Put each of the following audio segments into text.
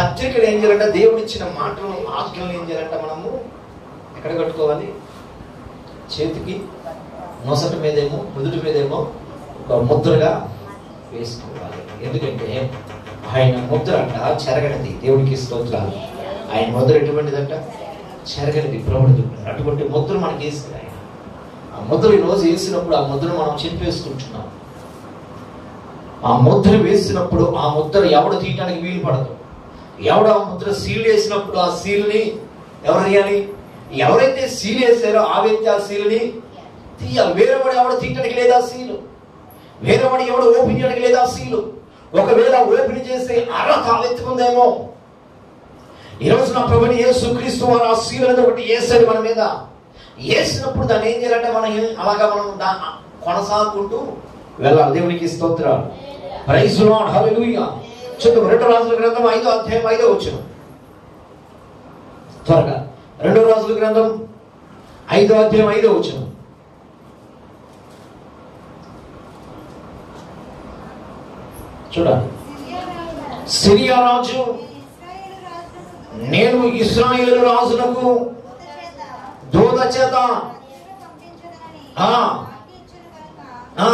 పత్రికలు ఏం చేయాలంటే దేవుడు ఇచ్చిన మాటలను ఆజ్ఞలు ఏం చేయాలంటే మనము ఎక్కడ కట్టుకోవాలి చేతికి నొసటి మీదేమో ముదుటి మీదేమో ఒక ముద్రగా వేసుకోవాలి ఎందుకంటే ఆయన ముద్ర అంట చెరగనిది దేవుడికి స్తోత్రాలు ఆయన ముద్ర ఎటువంటిదంట చెరగనిది ప్రభుడు చెప్పారు అటువంటి ముద్ర మనకి వేస్తుంది ఆయన ఆ ముద్ర ఈ రోజు వేసినప్పుడు ఆ ముద్రను మనం చింపేసుకుంటున్నాం ఆ ముద్ర వేసినప్పుడు ఆ ముద్ర ఎవడు తీయటానికి వీలు పడదు ఎవడు ఆ ముద్ర సీల్ వేసినప్పుడు ఆ సీల్ని ఎవరు తీయాలి ఎవరైతే సీల్ వేసారో ఆ వ్యక్తి ఆ సీల్ని తీయాలి వేరేవాడు ఎవడు తీయటానికి లేదా సీలు వేరేవాడు ఎవడు ఓపెన్ చేయడానికి లేదా సీలు ఒకవేళ ఓపెన్ చేస్తే అర్హత ఆ వ్యక్తికి ఉందేమో ఈ రోజు నా ప్రభుని యేసు క్రీస్తు వారు ఆ సీల్ అనేది ఒకటి వేసాడు మన మీద వేసినప్పుడు దాన్ని ఏం చేయాలంటే మనం ఏం- అలాగా మనం దా- కొనసాగుకుంటూ వెళ్ళాలి దేవునికి స్తోత్రాలు ప్రైజ్ లార్డ్ హల్లెలూయా చూద్దాం రెండో రాజుల గ్రంథం ఐదో అధ్యాయం ఐదో వచ్చిన త్వరగా రెండో రాజుల గ్రంథం ఐదో అధ్యాయం ఐదో వచ్చిన చూడండి సిరియా రాజు నేను ఇస్రాయేలు రాజులకు దూత చేత ఆ. ఆ.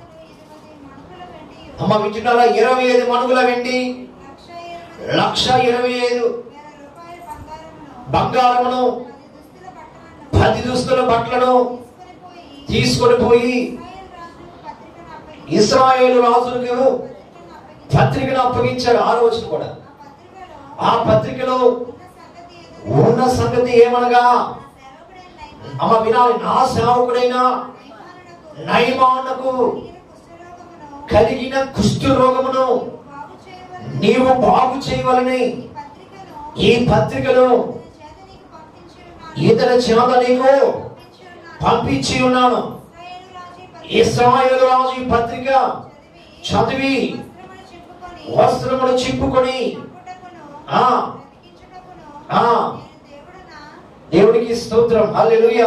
అమ్మ వింటున్నారా ఇరవై ఐదు మనుగుల వెండి లక్ష ఇరవై ఐదు బంగారమును పది దుస్తుల బట్టలను తీసుకొని పోయి ఇస్రాయేలు రాజులకు పత్రికను అప్పగించాడు ఆరో వచ్చిన కూడా ఆ పత్రికలో ఉన్న సంగతి ఏమనగా అమ్మ వినాలి నా సేవకుడైన నయమానకు కలిగిన కుష్ఠ రోగమును నీవు బాగు చేయవలని ఈ పత్రికను ఇతర చేత నీకు పంపించి ఉన్నాను ఇస్రాయేలు రాజు ఈ పత్రిక చదివి వస్త్రములు చింపుకొని ఆ ఆ దేవునికి స్తోత్రం హల్లెలూయా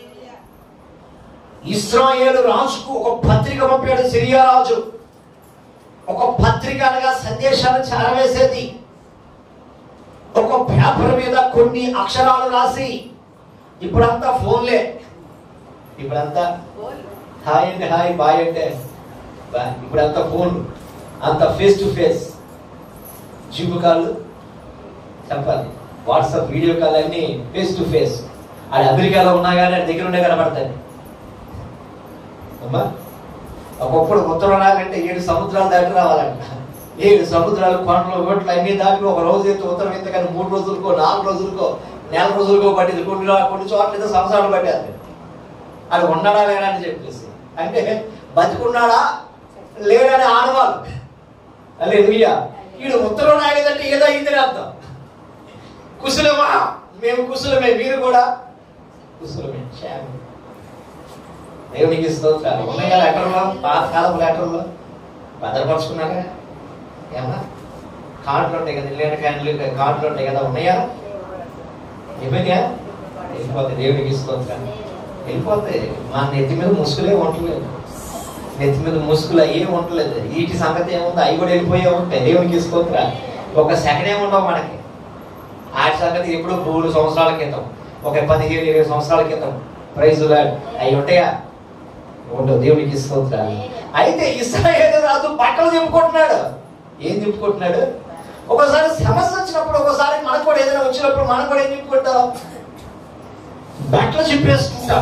ఇస్రాయేలు రాజుకు ఒక పత్రిక పంపాడు సిరియా రాజు ఒక పత్రిక అనగా సందేశాలు చేరవేసేది ఒక పేపర్ మీద కొన్ని అక్షరాలు రాసి ఇప్పుడంతా ఫోన్లే ఇప్పుడంతా హాయ్ అంటే హాయ్ బాయ్ అంటే బాయ్ ఇప్పుడంతా ఫోన్ అంత face to face zoom call చెప్పాలి వాట్సాప్ వీడియో కాల్ అన్ని ఫేస్ టు ఫేస్ అది అమెరికాలో ఉన్నా కానీ అది దగ్గర ఉండే కనబడతాయి అమ్మా ఒకప్పుడు ఉత్తరం రాకంటే ఏడు సముద్రాలు దాటి రావాలంట ఏడు సముద్రాలు కొండలు గొట్లు అన్ని దాటి ఒక రోజు అయితే ఉత్తరం అయితే కానీ మూడు రోజులకో నాలుగు రోజులకో నెల రోజులకో పట్టింది కొన్ని రా- కొన్ని చోట్ల అయితే సంవత్సరాలు పట్టేది అది ఉన్నాడా లేడా అని చెప్పేసి అంటే బతికున్నాడా లేడని ఆడవాళ్ళు లేదు వీడు ఉత్తరం రాయలేదంటే ఏదో అయిందని అర్థం కుశలమా మేము కుశలమే మీరు కూడా కుశలమే క్షేమం దేవునికి స్తోత్రాలు ఉన్నాయి కదా లెటర్లో పాతకాలపు లెటర్లో భద్రపరుచుకున్నారా ఏమన్నా కార్డులు ఉంటాయి కదా ఇల్లు ఫ్యాన్లు కార్డులు ఉంటాయి కదా ఉన్నాయా అయిపోయినాయా వెళ్ళిపోతాయి దేవునికి స్తోత్రాలు వెళ్ళిపోతాయి మా నెత్తి మీద ముసుగులే ఉండలేదు నెత్తి మీద ముసుగులు అయ్యే ఉండలేదు వీటి సంగతి ఏముంది అవి కూడా వెళ్ళిపోయే ఉంటాయి దేవునికి స్తోత్ర ఒక సెకండ్ ఏముండవు మనకి ఆటి సంగతి ఎప్పుడు మూడు సంవత్సరాల క్రితం ఒక పదిహేను ఇరవై సంవత్సరాల క్రితం ప్రైజ్ అవి ఉంటాయా ఉండవు దేవునికి స్తోత్రాలు అయితే ఇస్రాయేల్ రాజు బట్టలు చెప్పుకుంటున్నాడు ఏం చెప్పుకుంటున్నాడు ఒకసారి సమస్య వచ్చినప్పుడు ఒకసారి మనకు కూడా ఏదైనా వచ్చినప్పుడు మనం కూడా ఏం చెప్పుకుంటాం బట్టలు చెప్పేసుకుంటాం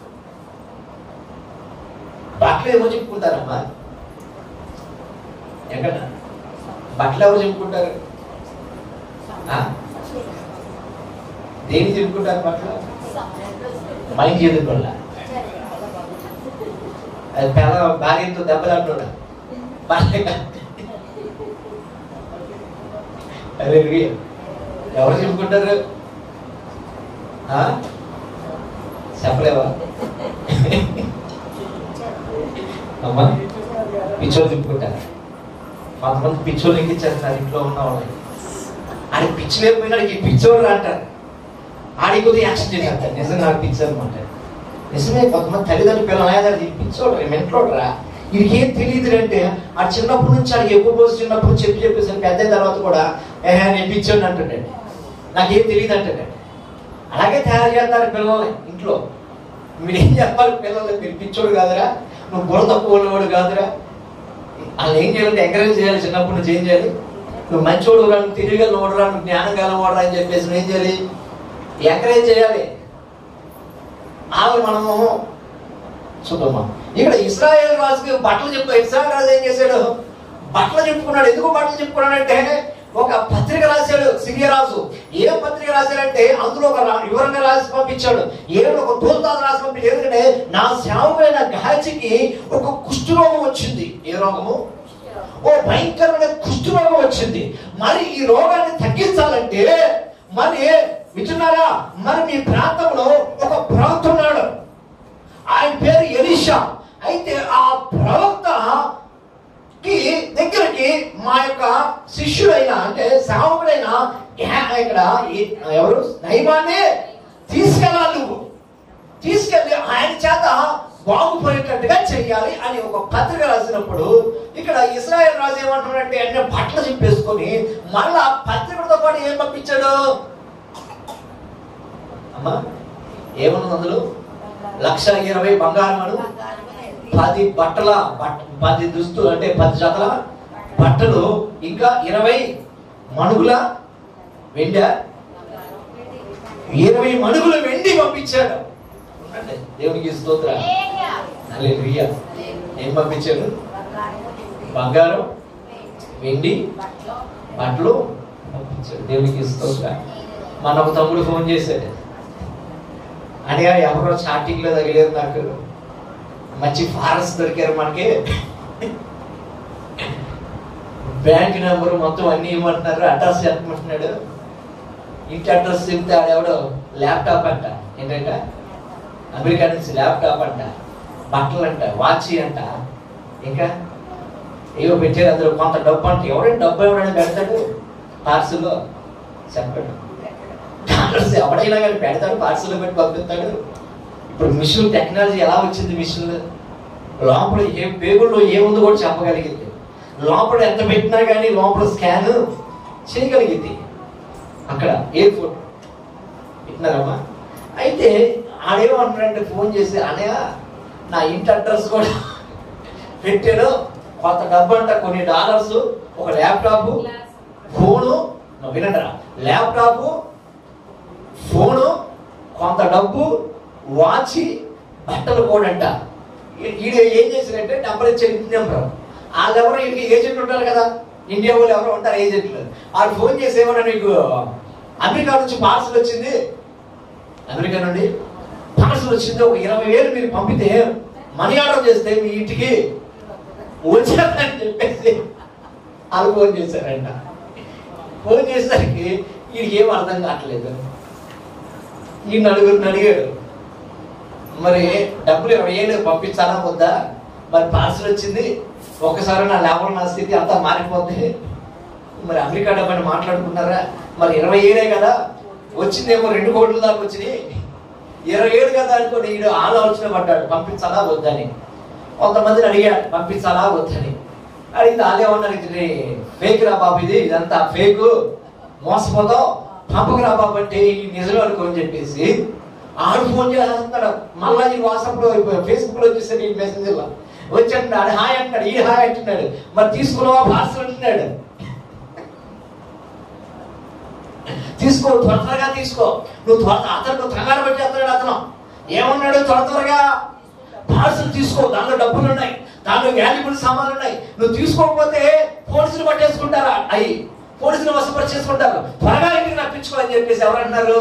బట్టలు ఏమో చెప్పుకుంటారమ్మా ఎక్కడ బట్టలు ఎవరు చెప్పుకుంటారు ఆ? దేని చెప్పుకుంటారు బట్టలు మైండ్ చదువుకోలే అది పిల్ల భార్యతో దెబ్బలాంటున్నా భార్య అరే రీ. ఎవరు చెప్పుకుంటారు ఆ? చెప్పలేవా అమ్మా పిచ్చోళ్ళు చెప్పుకుంటారు కొంతమంది పిచ్చోళ్ళు ఎక్కిచ్చేస్తారు ఇంట్లో ఉన్న వాళ్ళని ఆడి పిచ్చి లేకపోయినా ఈ పిచ్చోళ్ళు అంటారు ఆడి కొద్దిగా యాక్షన్ చేసేస్తారు నిజంగా నాకు పిచ్చి అనమాట నిజమే కొంతమంది తల్లిదండ్రులు పిల్లలు అయ్యారు పిచ్చోడు మెంట్లోడరా వీడికి ఏం తెలియదు అంటే ఆ చిన్నప్పటి నుంచి ఆడికి ఎక్కువ పోసి చిన్నప్పుడు చెప్పి చెప్పేసి పెద్ద అయిన తర్వాత కూడా ఏహే నేను పిచ్చోని అంటున్నాడు నాకేం తెలియదు అంటున్నాడు అలాగే తయారు చేస్తారు పిల్లల్ని ఇంట్లో మీరు ఏం చెప్పాలి పిల్లల్ని మీరు పిచ్చోడు కాదురా నువ్వు బుర్ర తక్కువ ఉన్నవాడు కాదురా వాళ్ళు ఏం చేయాలంటే ఎంకరేజ్ చేయాలి చిన్నప్పటి నుంచి ఏం చేయాలి నువ్వు మంచోడు రా నువ్వు తిరిగలవాడు రా నువ్వు జ్ఞానం గలవాడు అని చెప్పేసి నువ్వు ఏం చేయాలి ఎంకరేజ్ చేయాలి వాళ్ళు మనము చూద్దామా ఇక్కడ ఇస్రాయేల్ రాజుకి బట్టలు చెప్పు ఇస్రాయేల్ రాజు ఏం చేశాడు బట్టలు చెప్పుకున్నాడు ఎందుకు బట్టలు చెప్పుకున్నాడంటే ఒక పత్రిక రాశాడు సిరియా రాజు ఏ పత్రిక రాశాడంటే అందులో ఒక రా- వివరంగా రాసి పంపించాడు ఏడు ఒక దూతాలు రాసి పంపించాడు ఎందుకంటే నా సేవకైన గాచికి ఒక కుష్ఠరోగం వచ్చింది ఏ రోగము ఓ భయంకరమైన కుష్ఠరోగం వచ్చింది మరి ఈ రోగాన్ని తగ్గించాలంటే మరి వింటున్నారా మరి మీ ప్రాంతంలో ఒక ప్రవక్త ఉన్నాడు ఆయన పేరు ఎలీషా అయితే ఆ ప్రవక్త కి దగ్గరికి మా యొక్క శిష్యుడైన అంటే సేవకుడైన యా- ఇక్కడ ఈ- ఎవరు నైమాన్ని తీసుకెళ్ళాలి నువ్వు తీసుకెళ్ళి ఆయన చేత బాగుపోయేటట్టుగా చెయ్యాలి అని ఒక పత్రిక రాసినప్పుడు ఇక్కడ ఇస్రాయేల్ రాజు ఏమంటున్నాడంటే అన్ని బట్టలు చింపేసుకొని మళ్ళా పత్రికతో పాటు ఏం పంపించాడు అమ్మా ఏమన్నది అందులో లక్ష ఇరవై బంగారములు పది బట్టల బట్ట పది దుస్తులు అంటే పది జతల బట్టలు ఇంకా ఇరవై మణుగుల వెండ ఇరవై మణుగుల వెండి పంపించాడు అంటే దేవునికి స్తోత్ర హల్లెలూయా ఏం పంపించాడు బంగారం వెండి బట్టలు పంపించాడు దేవునికి స్తోత్ర మన ఒక తమ్ముడు ఫోన్ చేశాడు అడిగా ఎవరో స్టార్టింగ్ లో తగిలేరు నాకు మంచి ఫారెస్ట్ దొరికారు మనకి బ్యాంక్ నెంబర్ మొత్తం అన్ని ఇవ్వమంటున్నారు అడ్రస్ చెప్పమంటున్నాడు ఇంటి అడ్రస్ చెప్తే ఆడెవడో ల్యాప్టాప్ అంట ఏంటంట అమెరికా నుంచి ల్యాప్టాప్ అంట బట్టలు అంట వాచ్ అంట ఇంకా ఏవో పెట్టారు అందులో కొంత డబ్బు అంటే ఎవరైనా డబ్బు ఎవరైనా పెడతాడు పార్సల్లో చెప్పాడు డాలర్స్ ఎవడైనా కానీ పెడతాడు పార్సల్ పెట్టి పంపిస్తాడు ఇప్పుడు మిషన్ టెక్నాలజీ ఎలా వచ్చింది మిషన్ లోపల ఏ పేగుల్లో ఏముందో కూడా చెప్పగలిగింది లోపల ఎంత పెట్టినా కానీ లోపల స్కాన్ చేయగలిగింది అక్కడ ఎయిర్పోర్ట్ పెట్టినారమ్మా అయితే ఆడేమంటాడంటే ఫోన్ చేసి అనయ్య నా ఇంటి అడ్రస్ కూడా పెట్టాడు కొంత డబ్బు అంట కొన్ని డాలర్స్ ఒక ల్యాప్టాప్ ఫోను నువ్వు వినండిరా ల్యాప్టాప్ ఫోను కొంత డబ్బు వాచి బట్టలు కూడా అంట ఈ- ఈడు ఏం చేశారంటే నెంబర్ ఇచ్చారు ఇంటి నెంబర్ వాళ్ళెవరో వీడికి ఏజెంట్ ఉంటారు కదా ఇండియా వాళ్ళు ఎవరో ఉంటారు ఏజెంట్లు వాళ్ళు ఫోన్ చేసి ఏమన్నా నీకు అమెరికా నుంచి పార్సల్ వచ్చింది అమెరికా నుండి పార్సల్ వచ్చింది ఒక ఇరవై వేలు మీరు పంపితే మనీ ఆర్డర్ చేస్తే మీ ఇంటికి వచ్చేదని చెప్పేసి వాళ్ళు ఫోన్ చేశారంట ఫోన్ చేసేసరికి వీడికి ఏం అర్థం కావట్లేదు ఈ నలుగురిని అడిగాడు మరి డబ్బులు ఇరవై ఏళ్ళు పంపించాలా వద్దా మరి పార్సల్ వచ్చింది ఒకసారి నా లేబర్ నా స్థితి అంతా మారిపోద్ది మరి అమెరికా డబ్బని మాట్లాడుకున్నారా మరి ఇరవై ఏడే కదా వచ్చిందేమో రెండు కోట్ల దాకా వచ్చినాయి ఇరవై ఏడు కదా అనుకోని ఈడు ఆలోచన పడ్డాడు పంపించాలా వద్దని కొంతమందిని అడిగాడు పంపించాలా వద్దని అడిగితే వాళ్ళేమన్నారు ఇది ఫేక్ రా బాబు ఇది ఇదంతా ఫేక్ మోసపోతావు పంపకరా బాబు అంటే ఈ నిజం అనుకోని చెప్పేసి ఆడు ఫోన్ చేస్తున్నాడు మళ్ళా ఈ వాట్సాప్ లో ఫేస్బుక్ లో చూసాడు ఈ మెసేజ్ లో వచ్చి అంటున్నాడు హాయ్ అంటున్నాడు ఈ హాయ్ అంటున్నాడు మరి తీసుకున్నావా పార్సల్ అంటున్నాడు తీసుకో త్వర త్వరగా తీసుకో నువ్వు త్వర అతను కంగారు పెట్టి అతను అతను ఏమన్నాడు త్వర త్వరగా పార్సల్ తీసుకో దాంట్లో డబ్బులు ఉన్నాయి దాంట్లో వాల్యుబుల్ సామాన్లు ఉన్నాయి నువ్వు తీసుకోకపోతే పోలీసులు పట్టేసుకుంటారా అయ్యి పోలీసులు వసపరి చేసుకుంటారు త్వరగా ఇంటికి రప్పించుకోవాలని చెప్పేసి ఎవరు అంటున్నారు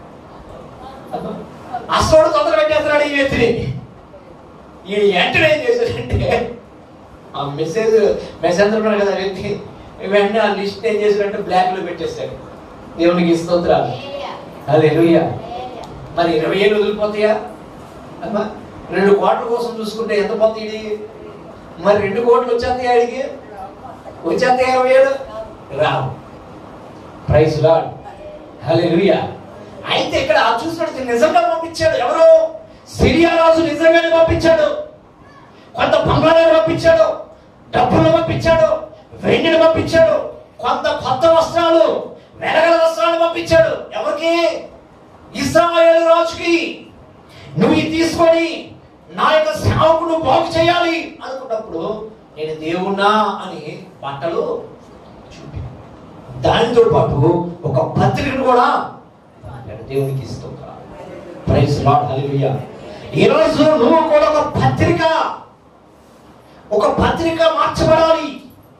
అసలు తొందర పెట్టేస్తున్నాడు ఈ వ్యక్తిని ఈ వెంటనే ఏం చేశాడంటే ఆ మెసేజ్ మెసేజ్ ఉన్నాడు కదా ఆ వ్యక్తి వెంటనే ఆ లిస్ట్ ఏం చేశాడంటే బ్లాక్ లో పెట్టేశాడు దేవునికి స్తోత్రాలు హల్లెలూయా మరి ఇరవై ఏళ్ళు వదిలిపోతాయా అమ్మా రెండు కోట్ల కోసం చూసుకుంటే ఎంత పోతాయి మరి రెండు కోట్లు వచ్చేస్తాయి ఆడికి వచ్చేస్తాయి ఇరవై ఏడు రావు ప్రైజ్ లాడ్ హల్లెలూయా అయితే ఇక్కడ చూసినట్టు నిజంగా పంపించాడు ఎవరు సిరియా రాజు నిజంగానే పంపించాడు కొంత బంగారాన్ని పంపించాడు డబ్బులు పంపించాడు వెండిని పంపించాడు కొంత కొత్త వస్త్రాలు వెలగల వస్త్రాలు పంపించాడు ఎవరికి ఇస్రాయేల్ రాజుకి నువ్వు ఇది తీసుకొని నా యొక్క సేవకుడు బాగు చేయాలి అనుకున్నప్పుడు నేను దేవుణ్ణా అని బట్టలు చూపి దానితో పాటు ఒక పత్రికను కూడా రాశాడు. దేవునికి ఇష్టం ప్రైజ్ లాడ్ హల్లెలూయా ఈరోజు నువ్వు కూడా ఒక పత్రిక ఒక పత్రిక మార్చబడాలి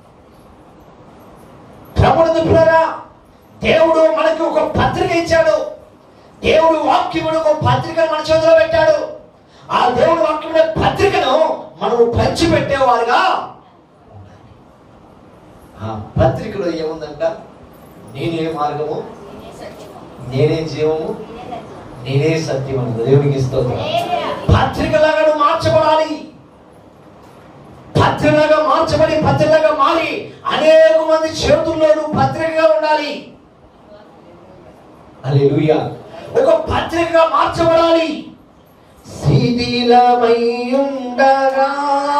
ప్రభుత్వ పిల్లరా దేవుడు మనకి ఒక పత్రిక ఇచ్చాడు దేవుడు వాక్యముడు ఒక పత్రిక మన చేతిలో పెట్టాడు ఆ దేవుడు వాక్యముడు పత్రికను మనము పంచిపెట్టేవారుగా ఉండాలి. ఆ పత్రికలో ఏముందంట నేనే మార్గము నేనే జీవము నేనే సత్యం అని దేవునికి స్తోత్రం పత్రికలాగా నువ్వు మార్చబడాలి పత్రికలాగా మార్చబడి పత్రికలాగా మారి అనేక మంది చేతుల్లో నువ్వు పత్రికగా ఉండాలి హల్లెలూయా ఒక పత్రికగా మార్చబడాలి శిథిలమై ఉండగా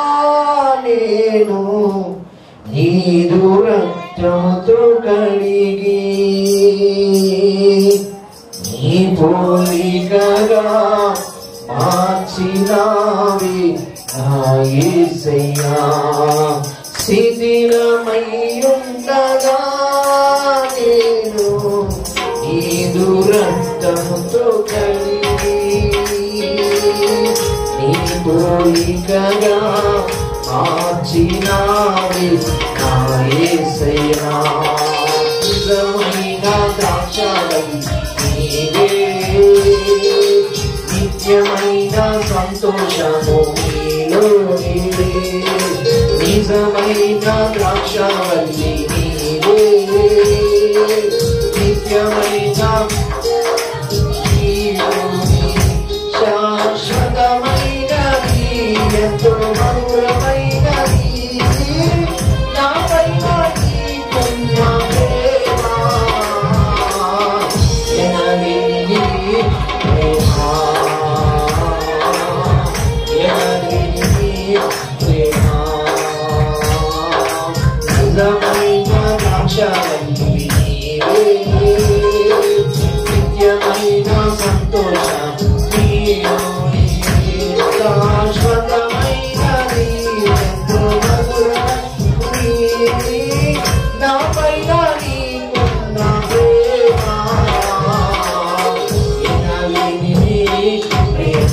నేను నీదు రక్తముతో కడిగి నీ పోలికగా మార్చినావి నా యేసయ్యా శిథిలమై ఉండగా నేను నీదు రక్తముతో కడిగి నీ పోలికగా మార్చినావి నా యేసయ్యా నిజమైన ద్రాక్షావళి నీవే నిత్యమైన సంతోషము నీలో నీవే నిజమైన ద్రాక్షావళి నీవే నిత్యమైన శాశ్వతమైనది ఎంతో మధురమైనది నాపైన నీకున్న ప్రేమ ఎనలేని ప్రేమ ఎనలేని ప్రేమ నిజమైన ద్రాక్షావళి నీవే నిత్యమైన సంతోషం నీలోని శాశ్వతమైనది ఎంతో మధురమైనది నాపైన నీకున్న ప్రేమ ఎనలేని ప్రేమ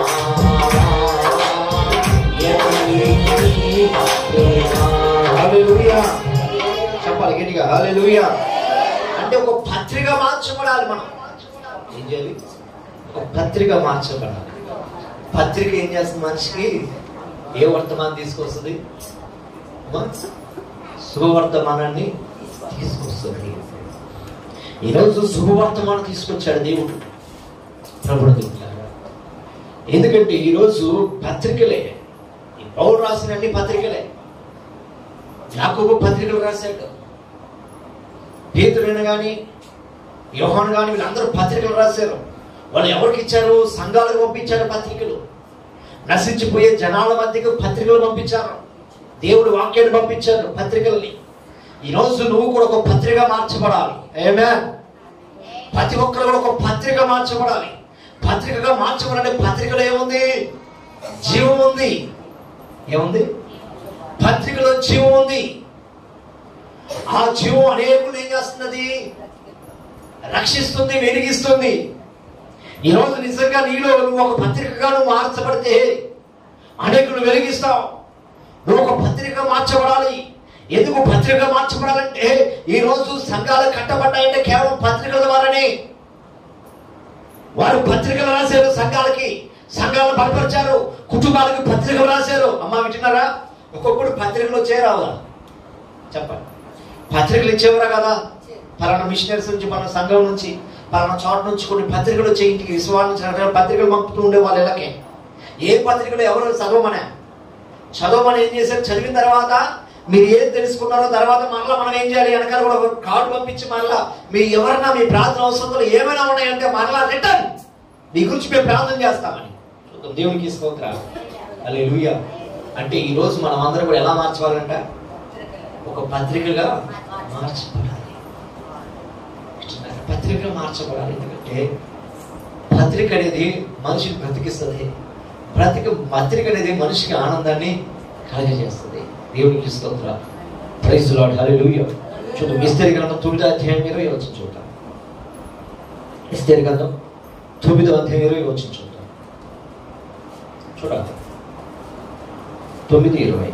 ఎనలేని ప్రేమ హల్లెలూయా చెప్పాలి గట్టిగా హల్లెలూయా అంటే ఒక పత్రిక మార్చబడాలి మనం ఏం చేయాలి ఒక పత్రిక మార్చబడాలి పత్రిక ఏం చేస్తుంది మనిషికి ఏ వర్తమానం తీసుకొస్తుంది అమ్మా? శుభవర్తమానాన్ని తీసుకొస్తుంది ఈరోజు శుభవర్తమానం తీసుకొచ్చాడు దేవుడు ప్రభుడు దేవులారా. ఎందుకంటే ఈరోజు పత్రికలే ఈ పౌరు రాసిన అన్ని పత్రికలే యాకోబు పత్రికలు రాశాడు పేతుడైన కానీ యోహాన్ కానీ వీళ్ళందరూ పత్రికలు రాశారు వాళ్ళు ఎవరికి ఇచ్చారు సంఘాలకు పంపించారు పత్రికలు నశించిపోయే జనాల మధ్యకు పత్రికలు పంపించారు దేవుడు వాక్యాన్ని పంపించారు పత్రికల్ని ఈరోజు నువ్వు కూడా ఒక పత్రిక మార్చబడాలి ఏమే ప్రతి ఒక్కరు కూడా ఒక పత్రిక మార్చబడాలి పత్రికగా మార్చబడాలి పత్రికలో ఏముంది జీవం ఉంది ఏముంది పత్రికలో జీవం ఉంది ఆ జీవం అనేకులు ఏం చేస్తున్నది రక్షిస్తుంది వెలిగిస్తుంది ఈరోజు నిజంగా నీలో నువ్వు ఒక పత్రికగా నువ్వు మార్చబడితే అనేకులు వెలిగిస్తావు నువ్వు ఒక పత్రిక మార్చబడాలి ఎందుకు పత్రిక మార్చబడాలంటే ఈ రోజు సంఘాలు కట్టబడ్డాయంటే కేవలం పత్రికల ద్వారానే వారు పత్రికలు రాశారు సంఘాలకి సంఘాలను బలపరిచారు కుటుంబాలకు పత్రికలు రాశారు అమ్మ వింటున్నారా ఒక్కొక్కడు పత్రికలు వచ్చేరావుగా చెప్పండి పత్రికలు ఇచ్చేవారా కదా పలానా మిషనరీస్ నుంచి మన సంఘం నుంచి పలానా చోట నుంచి కొన్ని పత్రికలు వచ్చే ఇంటికి విశ్వాసం నుంచి రకరకాల పత్రికలు పంపుతూ ఉండే వాళ్ళు ఇళ్ళకే ఏ పత్రికలు ఎవరు చదవమనే చదవమని ఏం చేశారు చదివిన తర్వాత మీరు ఏం తెలుసుకున్నారో తర్వాత మరలా మనం ఏం చేయాలి వెనకాల కూడా ఒక కార్డు పంపించి మరలా మీ ఎవరైనా మీ ప్రార్థన అవసరాలు ఏమైనా ఉన్నాయంటే మరలా రిటర్న్ మీ గురించి మేము ప్రార్థన చేస్తామని చూద్దాం దేవునికి స్తోత్రాలు అలే అంటే ఈ రోజు మనం అందరం కూడా ఎలా మార్చుకోవాలంట ఒక పత్రికగా మార్చబడాలి పత్రికగా మార్చబడాలి ఎందుకంటే పత్రిక అనేది మనిషిని బ్రతికిస్తుంది బ్రతిక పత్రిక అనేది మనిషికి ఆనందాన్ని కలగజేస్తుంది దేవునికి స్తోత్ర ప్రైజ్ లాడ్ హల్లెలూయా చూడు మిస్తరి గ్రంథం తొమ్మిదో అధ్యాయం ఇరవై వచ్చి చూద్దాం మిస్తరి గ్రంథం తొమ్మిదో అధ్యాయం ఇరవై వచ్చి చూద్దాం చూడాలి తొమ్మిది ఇరవై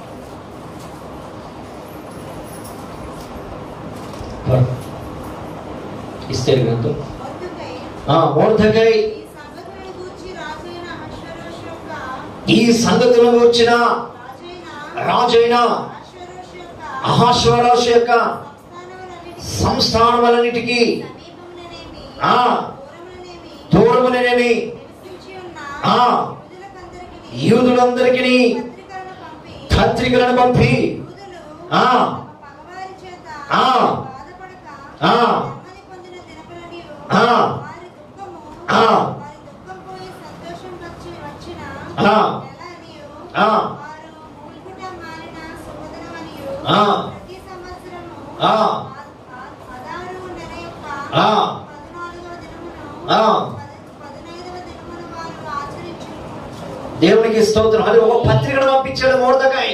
ఇస్తరి గ్రంథం మొర్దెకై ఆ మోర్ధకై ఈ సంగతులను గూర్చి రాజైన అహష్వేరోషు యొక్క ఈ సంగతులను వచ్చిన రాజైన రాజైన అహష్వేరోషు యొక్క అహాశ్వరాశు యొక్క సంస్థానములన్నిటికీ సంస్థానములన్నిటికీ సమీపముననేమి ఆ. దూరముననేమి దూరముననేమి నివసించి ఉన్న ఆ. యూదులకందరికీ యూదులందరికీ పత్రికలను పంపి పత్రికలను పంపి యూదులు ఆ. తమ పగవారి చేత ఆ. బాధపడక ఆ. నెమ్మది పొందిన దినములనియు ఆ. వారి దుఃఖము ఆ. వారి దుఃఖం పోయి సంతోషం వచ్చి వచ్చిన ఆ. నెలనియు ఆ. వారు మూల్గుట మారిన శుభదినమనియు ఆ. ప్రతి సంవత్సరము ఆ. ఆ- అదారు నెల యొక్క ఆ. పద్నాలుగవ దినమును ఆ. పది- పదిహేనవ దినమున వారు ఆచరించుకోవచ్చు దేవునికి స్తోత్రం అది ఒక పత్రికను పంపించాడు మోర్దకాయ్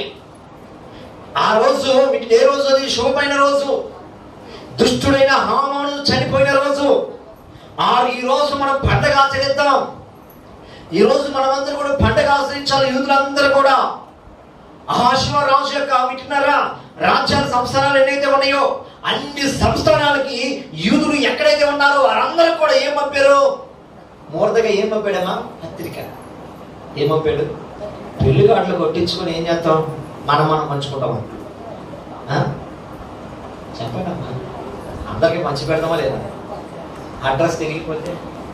ఆ రోజు మీకు ఏ రోజు అది శుభమైన రోజు దుష్టుడైన హామాను చనిపోయిన రోజు ఆ ఈ రోజు మనం పండగ ఆచరిద్దాం ఈ రోజు మనమందరం కూడా పండగ ఆచరించాలి యూదులందరూ కూడా ఆశ్వ రాజు యొక్క వింటున్నారా రాజ్యాల సంస్థానాలు ఎన్నైతే ఉన్నాయో అన్ని సంస్థానాలకి యూదులు ఎక్కడైతే ఉన్నారో వారందరూ కూడా ఏం పంపారు మూర్దగా ఏం పంపాడమ్మా పత్రిక ఏం పంపాడు పెళ్లి కార్డులు కొట్టించుకొని ఏం చేస్తాం మనం మనం పంచుకుంటాం ఆ? చెప్పండి అమ్మా అందరికి మంచి పెడదామా లేదా అడ్రస్ తిరిగిపోతే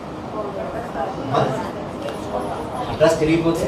అమ్మా? అడ్రస్ తిరిగిపోతే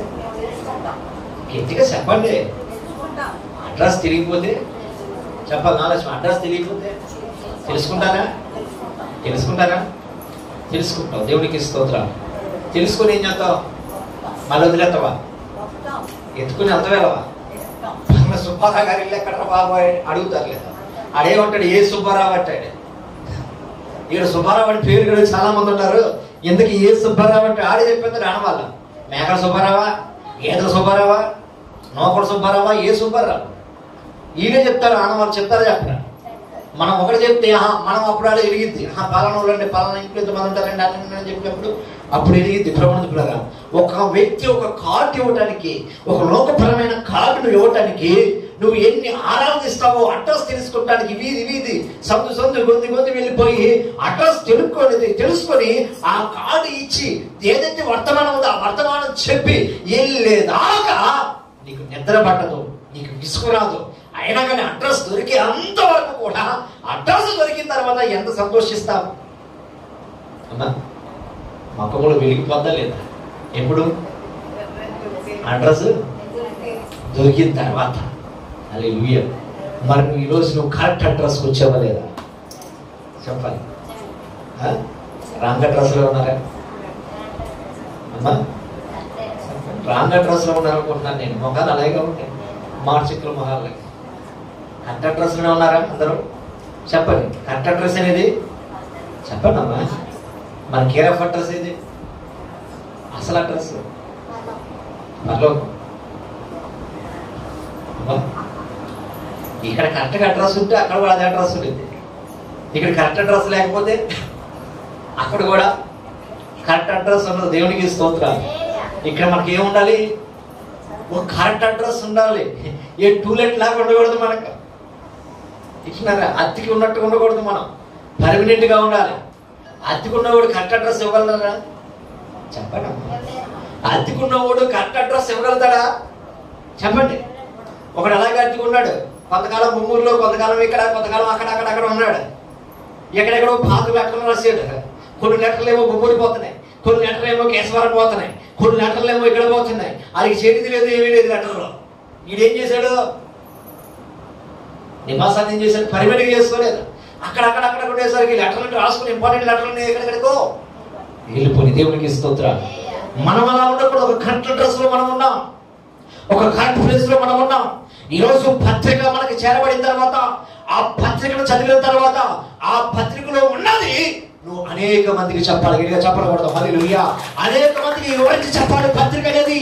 గట్టిగా చెప్పండి అడ్రస్ తిరిగిపోతే చెప్పాలి నాలక్ష్మి అడ్రస్ తెలియకపోతే తెలుసుకుంటారా తెలుసుకుంటారా తెలుసుకుంటావు దేవునికి స్తోత్రం తెలుసుకుని ఏం చేస్తావు మళ్ళీ వదిలేస్తావా ఎత్తుకుని అంతవేళవా మన సుబ్బారావు గారి ఇల్లు ఎక్కడ బాబు అని అడుగుతారు లేదా అడేమంటాడు ఏ సుబ్బారావు అంటాడు ఇక్కడ సుబ్బారావు అని పేరు కూడా చాలా మంది ఉన్నారు ఎందుకు ఏ సుబ్బారావు అంటే ఆడే చెప్పేది ఆడవాళ్ళ మేకల సుబ్బారావా గేదెల సుబ్బారావా నోకల సుబ్బారావా ఏ సుబ్బారావు ఈయనే చెప్తారు ఆడవాళ్ళు చెప్తారా చెప్పరా మనం ఒకటి చెప్తే ఆహా, మనం అప్పుడు ఆడ ఎరిగిద్ది ఆహా, పలానా వాళ్ళండి పలానా ఇంట్లో ఎంతమంది ఉంటారండి అని అని చెప్పినప్పుడు అప్పుడు ఎరిగిద్ది ప్రమాణికులగా ఒక వ్యక్తి ఒక కార్డు ఇవ్వటానికి ఒక లోకపరమైన కార్డును ఇవ్వటానికి నువ్వు ఎన్ని ఆరాధిస్తావో అడ్రస్ తెలుసుకోవటానికి వీధి వీధి సందు సందు గొంతి గొంతి వెళ్ళిపోయి అడ్రస్ తెలుసుకొని తెలుసుకొని ఆ కార్డు ఇచ్చి ఏదైతే వర్తమానం ఉందో ఆ వర్తమానం చెప్పి వెళ్ళేదాకా నీకు నిద్ర పట్టదు నీకు విసుకురాదు అయినా కానీ అడ్రస్ దొరికే అంతవరకు కూడా అడ్రస్ దొరికిన తర్వాత ఎంత సంతోషిస్తావు అమ్మా మొక్కములు వెలిగిపోద్దా లేదా ఎప్పుడు అడ్రస్ దొరికిన తర్వాత అది లూయ మరి నువ్వు ఈరోజు నువ్వు కరెక్ట్ అడ్రస్కి వచ్చావా లేదా చెప్పాలి ఆ? రాంగ్ అడ్రస్లో ఉన్నారా అమ్మా రాంగ్ అడ్రస్లో ఉన్నారనుకుంటున్నాను నేను మొహాలు అలాగే ఉంటాయి మార్చిక్కుల మొహాలు కరెక్ట్ అడ్రస్లోనే ఉన్నారా అందరూ చెప్పండి కరెక్ట్ అడ్రస్ అనేది చెప్పండి అమ్మా మన కేర్ ఆఫ్ అడ్రస్ ఏది అసలు అడ్రస్ పరలోకం అమ్మా, ఇక్కడ కరెక్ట్గా అడ్రస్ ఉంటే అక్కడ కూడా అదే అడ్రస్ ఉంటుంది ఇక్కడ కరెక్ట్ అడ్రస్ లేకపోతే అక్కడ కూడా కరెక్ట్ అడ్రస్ ఉన్నది దేవునికి స్తోత్రాలు ఇక్కడ మనకి ఏం ఉండాలి ఒక కరెక్ట్ అడ్రస్ ఉండాలి ఏ టూలెట్ లాగా ఉండకూడదు మనకు ఇచ్చినారా అద్దెకి ఉన్నట్టుగా ఉండకూడదు మనం పర్మనెంట్ గా ఉండాలి అద్దెకు ఉన్నవాడు కరెక్ట్ అడ్రస్ ఇవ్వగలరా చెప్పండి అమ్మా. అద్దెకు ఉన్నవాడు కరెక్ట్ అడ్రస్ ఇవ్వగలుగుతాడా చెప్పండి ఒకడు అలాగే అద్దెకు ఉన్నాడు కొంతకాలం ముమ్మూరులో కొంతకాలం ఇక్కడ కొంతకాలం అక్కడ అక్కడ అక్కడ ఉన్నాడు ఎక్కడెక్కడో పాత లెటర్లు రాసాడు కొన్ని లెటర్లు ఏమో బొమ్మూరి పోతున్నాయి కొన్ని లెటర్లు ఏమో కేశవరం పోతున్నాయి కొన్ని లెటర్లు ఏమో ఇక్కడ పోతున్నాయి అది చేతిది లేదు ఏమీ లేదు లెటర్లో ఈడేం చేశాడు నివాసాన్ని ఏం చేశాడు పరిమితిగా చేసుకోలేదు అక్కడ అక్కడ అక్కడ ఉండేసరికి లెటర్లు రాసుకుని ఇంపార్టెంట్ లెటర్లు ఎక్కడెక్కడికో వెళ్ళిపోయి దేవునికి స్తోత్ర మనం అలా ఉండకూడదు ఒక కరెక్ట్ డ్రెస్ లో మనం ఉన్నాం ఒక కరెక్ట్ ప్లేస్ లో మనం ఉన్నాం ఈరోజు పత్రిక మనకి చేరబడిన తర్వాత ఆ పత్రికను చదివిన తర్వాత ఆ పత్రికలో ఉన్నది నువ్వు అనేక మందికి చెప్పాలి గట్టిగా చెప్పకూడదు హల్లెలూయా అనేక మందికి వివరించి చెప్పాలి పత్రిక అనేది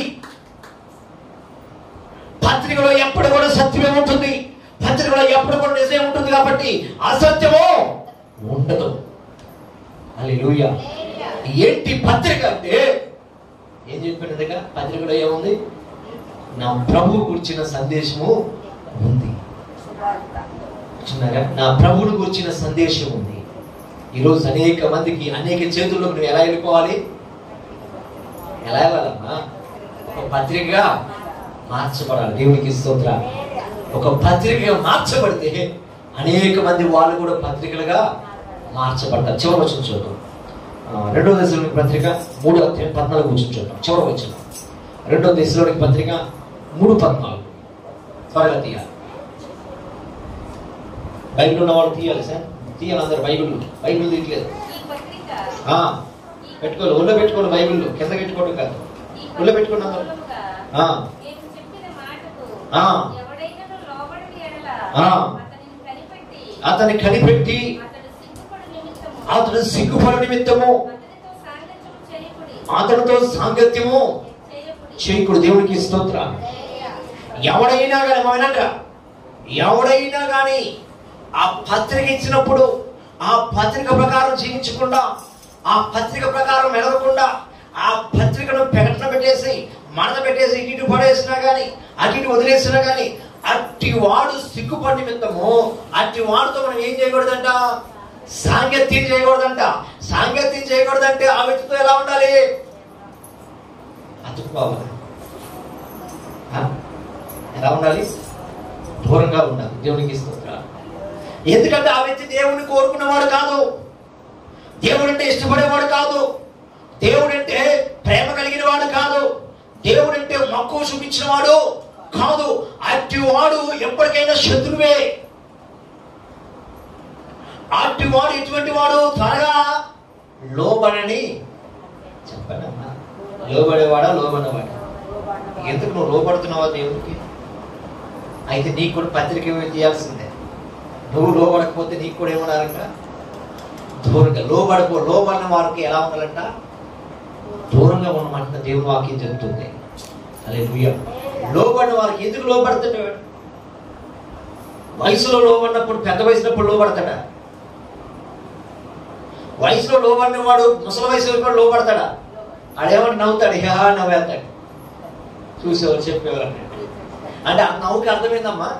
పత్రికలో ఎప్పుడు కూడా సత్యమే ఉంటుంది పత్రికలో ఎప్పుడు కూడా నిజమే ఉంటుంది కాబట్టి అసత్యము ఉండదు హల్లెలూయా ఏంటి పత్రిక అంటే ఏం చెప్పాను దగ్గర పత్రికలో ఏముంది నా ప్రభు గురించిన సందేశము ఉంది చిన్నగా నా ప్రభువుని గురించిన సందేశం ఉంది ఈరోజు అనేక మందికి అనేక చేతుల్లో నువ్వు ఎలా వెళ్ళిపోవాలి ఎలా వెళ్ళాలమ్మా ఒక పత్రికగా మార్చబడాలి దేవునికి స్తోత్ర ఒక పత్రికగా మార్చబడితే అనేక మంది వాళ్ళు కూడా పత్రికలుగా మార్చబడతారు చివరి వచ్చిన చూద్దాం ఆ, రెండో దశలోని పత్రిక మూడో అధ్యాయం పద్నాలుగు వచ్చిన చూద్దాం చివరి వచ్చిన రెండో దశలోని పత్రిక మూడు పద్నాలుగు త్వరగా తీయాలి బైబిల్ ఉన్న వాళ్ళు తీయాలి సార్ తీయాలి అందరు బైబిల్ బైబిల్ తీయట్లేదు ఈ పత్రిక ఆ, పెట్టుకోవాలి ఒళ్ళో పెట్టుకోండి బైబిల్ కింద పెట్టుకోండి కాదు ఈ ఒళ్ళో పెట్టుకోండి అందరు మూలముగా ఆ. నేను చెప్పిన మాటకు ఆ. ఎవడైనను లోబడని ఎడల ఆ. అతనిని కనిపెట్టి అతన్ని కనిపెట్టి అతడు సిగ్గుపడు నిమిత్తము అతడు సిగ్గుపడ నిమిత్తము అతనితో సాంగత్యము చేయకుడి అతనితో సాంగత్యము చేయకుడి చేయకుడు దేవునికి స్తోత్ర ఎవడైనా కానీ వినంట ఎవడైనా కానీ ఆ పత్రిక ఇచ్చినప్పుడు ఆ పత్రిక ప్రకారం జీవించకుండా ఆ పత్రిక ప్రకారం మెదలకుండా ఆ పత్రికను ప్రకటన పెట్టేసి మడత పెట్టేసి ఇటు ఇటు పడేసినా కానీ అటు ఇటు వదిలేసినా కానీ అట్టి వాడు సిగ్గుపడి నిమిత్తము అట్టి వాడితో మనం ఏం చేయకూడదంట సాంగత్యం చేయకూడదంట సాంగత్యం చేయకూడదంటే ఆ వ్యక్తితో ఎలా ఉండాలి అతుక్కోవాలి ఆ? ఎలా ఉండాలి దూరంగా ఉండాలి దేవునికి స్తోత్ర ఎందుకంటే ఆ వ్యక్తి దేవుడిని కోరుకున్నవాడు కాదు దేవుడు అంటే ఇష్టపడేవాడు కాదు దేవుడు అంటే ప్రేమ కలిగిన వాడు కాదు దేవుడు అంటే మక్కువ చూపించిన వాడు కాదు అట్టి వాడు ఎప్పటికైనా శత్రువే అట్టి వాడు ఎటువంటి వాడు త్వరగా లోబడని చెప్పండమ్మా లోబడేవాడా లోబడవాడా ఎందుకు నువ్వు లోపడుతున్నావా దేవుడికి అయితే నీకు కూడా పత్రిక చేయాల్సిందే నువ్వు లోబడకపోతే నీకు కూడా ఏమన్నారంట దూరంగా లోబడకో లోబడిన వారికి ఎలా ఉండాలంట దూరంగా ఉండమంట దేవుని వాక్యం చెప్తుంది అదే లోబడిన వారికి ఎందుకు లోబడుతున్నాడు వయసులో లోబడినప్పుడు పెద్ద వయసునప్పుడు లోబడతాడా వయసులో లోబడిన వాడు ముసలి వయసు కూడా లోబడతాడా ఆడేమంటే నవ్వుతాడు హా నవ్వేస్తాడు చూసేవారు చెప్పేవారు అన్నట్టు అంటే ఆ నవ్వుకి అర్థమైందమ్మా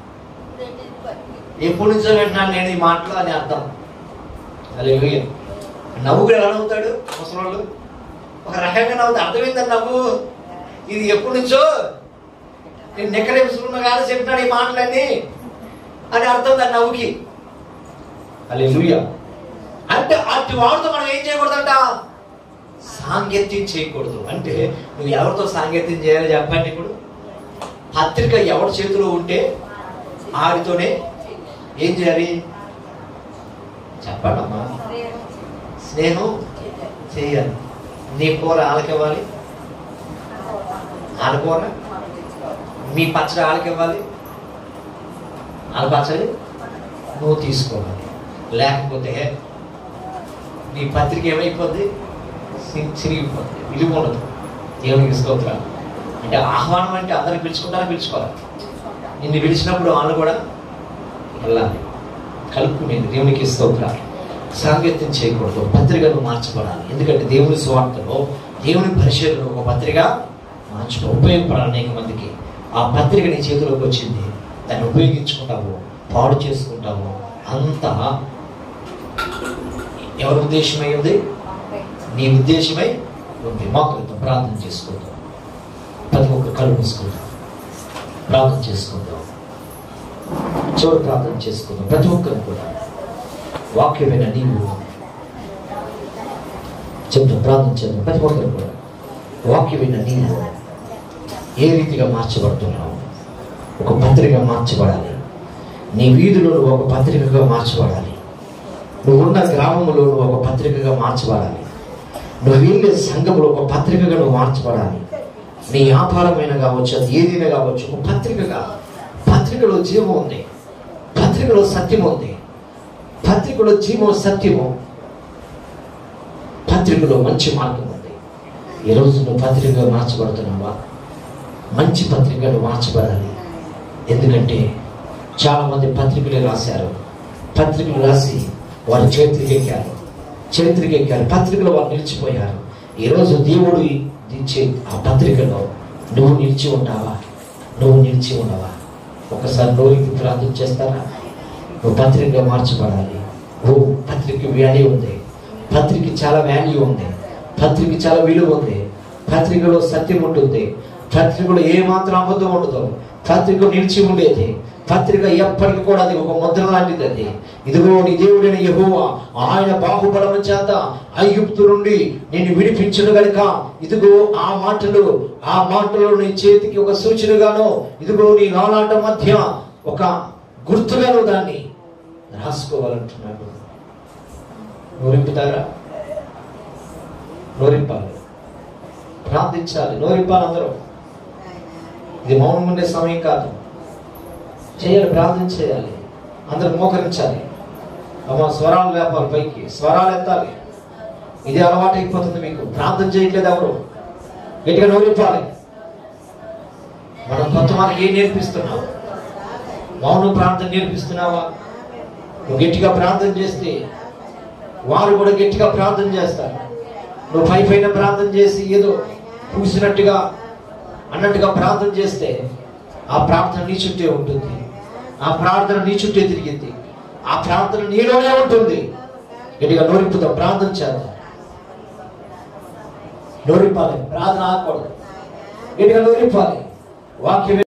ఎప్పటి నుంచో వింటున్నాను నేను ఈ మాటలు అని అర్థం అదే నవ్వుకు ఎలా నవ్వుతాడు ముసలోళ్ళు ఒక రకంగా నవ్వుతా అర్థమైందని నవ్వు ఇది ఎప్పటి నుంచో నేను నిక్కరేపుకున్న కాదు చెప్పినాడు ఈ మాటలన్నీ అని అర్థం దాని నవ్వుకి అలే అంటే అటు వాడితో మనం ఏం చేయకూడదంట సాంగత్యం చేయకూడదు అంటే నువ్వు ఎవరితో సాంగత్యం చేయాలో చెప్పండి ఇప్పుడు పత్రిక ఎవరి చేతిలో ఉంటే ఆడితోనే ఏం చేయాలి చెప్పండమ్మా స్నేహం చేయాలి నీ కూర ఆలకివ్వాలి ఆలకూర మీ పచ్చడి ఆలకివ్వాలి ఆల పచ్చడి నువ్వు తీసుకోవాలి లేకపోతే నీ పత్రిక ఏమైపోద్ది సి- చిరిగిపోద్ది విలువ ఉండదు దేవునికి స్తోత్రాలు అంటే ఆహ్వానం అంటే అందరికి పిలుచుకుంటారా పిలుచుకోవాలి నిన్ను పిలిచినప్పుడు వాళ్ళు కూడా వెళ్ళాలి కలుపుకునేది దేవునికి స్తోత్రాలు సాంగత్యం చేయకూడదు పత్రికను మార్చబడాలి ఎందుకంటే దేవుని స్వార్థలో దేవుని పరిచయలో ఒక పత్రిక మార్చుకో ఉపయోగపడాలి అనేక మందికి ఆ పత్రిక నీ చేతిలోకి వచ్చింది దాన్ని ఉపయోగించుకుంటావు పాడు చేసుకుంటావు అంతా ఎవరి ఉద్దేశమై ఉంది నీ ఉద్దేశమై ఉంది మాకు ప్రార్థన చేసుకుందాం ప్రతి ఒక్క కళ్ళు మూసుకుందాం ప్రార్థన చేసుకుందాం చివరి ప్రార్థన చేసుకుందాం ప్రతి ఒక్కరు కూడా వాక్యమైన నీవు చెప్తాం ప్రార్థన చేద్దాం ప్రతి ఒక్కరు కూడా వాక్యమైన నీవు ఏ రీతిగా మార్చబడుతున్నావు ఒక పత్రిక మార్చబడాలి నీ వీధిలో నువ్వు ఒక పత్రికగా మార్చబడాలి నువ్వు ఉన్న గ్రామంలో నువ్వు ఒక పత్రికగా మార్చబడాలి నువ్వు వెళ్ళే సంఘంలో ఒక పత్రికగా నువ్వు మార్చబడాలి నీ వ్యాపారమైన కావచ్చు అది ఏదైనా కావచ్చు ఒక పత్రికగా పత్రికలో జీవం ఉంది పత్రికలో సత్యం ఉంది పత్రికలో జీవం సత్యము పత్రికలో మంచి మార్గం ఉంది ఈరోజు నువ్వు పత్రికగా మార్చబడుతున్నావా మంచి పత్రికలు మార్చబడాలి ఎందుకంటే చాలా మంది పత్రికలు రాశారు పత్రికలు రాసి వారు చేతులకి ఎక్కారు చేతులకి ఎక్కారు పత్రికలు వారు నిలిచిపోయారు ఈరోజు దేవుడు ఇచ్చే ఆ పత్రికలో నువ్వు నిలిచి ఉన్నావా నువ్వు నిలిచి ఉన్నావా ఒకసారి నోరికి ప్రార్థన చేస్తారా నువ్వు పత్రికగా మార్చబడాలి ఓ పత్రిక వాల్యూ ఉంది పత్రిక చాలా వాల్యూ ఉంది పత్రిక చాలా విలువ ఉంది పత్రికలో సత్యం ఉంటుంది పత్రికలో ఏ మాత్రం అబద్ధం ఉండదు పత్రిక నిలిచి ఉండేది పత్రిక ఎప్పటికీ కూడా అది ఒక ముద్ర లాంటిది అది ఇదిగో నీ దేవుడైన యెహోవా ఆయన బాహుబలము చేత ఐగుప్తు నుండి నేను విడిపించును గనుక ఇదిగో ఆ మాటలు ఆ మాటలు నీ చేతికి ఒక సూచనగాను ఇదిగో నీ నాలాట మధ్య ఒక గుర్తుగాను దాన్ని రాసుకోవాలంటున్నాడు నోరింపుతారా నోరింపాలి ప్రార్థించాలి నోరింపాలి అందరూ ఇది మౌనం ఉండే సమయం కాదు చేయాలి ప్రార్థన చేయాలి అందరూ మోకరించాలి అమ్మ స్వరాలు లేపాలి పైకి స్వరాలు ఎత్తాలి ఇది అలవాటు అయిపోతుంది మీకు ప్రార్థన చేయట్లేదు ఎవరు గట్టిగా నోరింపాలి మనం కొంతమందికి ఏం నేర్పిస్తున్నాం మౌనం ప్రార్థన నేర్పిస్తున్నావా నువ్వు గట్టిగా ప్రార్థన చేస్తే వారు కూడా గట్టిగా ప్రార్థన చేస్తారు నువ్వు పై పైన ప్రార్థన చేసి ఏదో పూసినట్టుగా అన్నట్టుగా ప్రార్థన చేస్తే ఆ ప్రార్థన నీ చుట్టే ఉంటుంది ఆ ప్రార్థన నీ చుట్టే తిరిగింది ఆ ప్రార్థన నీలోనే ఉంటుంది గట్టిగా నోరింపుతాం ప్రార్థన చేద్దాం నోరింపాలి ప్రార్థన ఆగకూడదు గట్టిగా నోరింపాలి వాక్యం